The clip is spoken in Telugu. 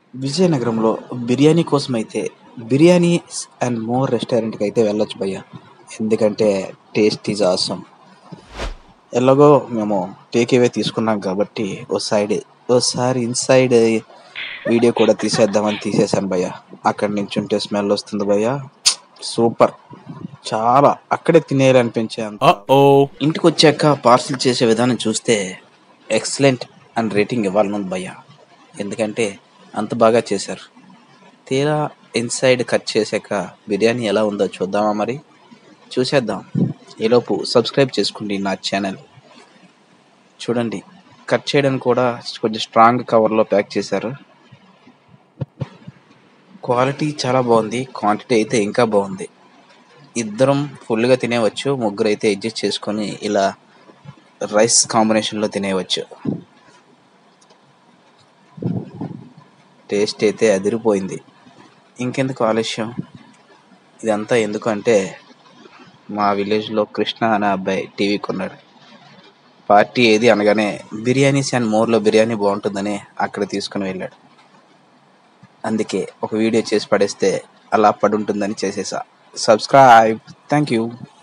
విజయనగరంలో బిర్యానీ కోసం అయితే బిర్యానీ అండ్ మోర్ రెస్టారెంట్కి అయితే వెళ్ళొచ్చు భయ్య ఎందుకంటే టేస్ట్ ఈజ్ ఆసమ్ ఎలాగో మేము టేక్ అవే తీసుకున్నాం కాబట్టి ఓ సైడ్ ఓసారి ఇన్సైడ్ వీడియో కూడా తీసేద్దామని తీసేశాను భయ్య అక్కడి నుంచి ఉంటే స్మెల్ వస్తుంది భయ్య సూపర్ చాలా అక్కడే తినేయాలనిపించే అంత Uh-oh. ఇంటికి వచ్చాక పార్సిల్ చేసే విధానం చూస్తే ఎక్సలెంట్ అని రేటింగ్ ఇవ్వాలనుంది భయ్య ఎందుకంటే అంత బాగా చేశారు తీరా ఇన్సైడ్ కట్ చేశాక బిర్యానీ ఎలా ఉందో చూద్దామా మరి చూసేద్దాం ఈలోపు సబ్స్క్రైబ్ చేసుకోండి నా ఛానల్ చూడండి కట్ చేయడానికి కూడా కొంచెం స్ట్రాంగ్ కవర్లో ప్యాక్ చేశారు క్వాలిటీ చాలా బాగుంది క్వాంటిటీ అయితే ఇంకా బాగుంది ఇద్దరం ఫుల్గా తినేవచ్చు ముగ్గురు అయితే అడ్జస్ట్ చేసుకొని ఇలా రైస్ కాంబినేషన్లో తినేయవచ్చు టేస్ట్ అయితే అదిరిపోయింది ఇంకెందుకు ఆలస్యం ఇదంతా ఎందుకు అంటే మా విలేజ్లో కృష్ణ అనే అబ్బాయి టీవీ కొన్నాడు పార్టీ ఏది అనగానే బిర్యానీస్ అండ్ మోర్లో బిర్యానీ బాగుంటుందని అక్కడ తీసుకుని వెళ్ళాడు అందుకే ఒక వీడియో చేసి పడేస్తే అలా పడుంటుందని చేసేసా సబ్స్క్రైబ్ థ్యాంక్ యూ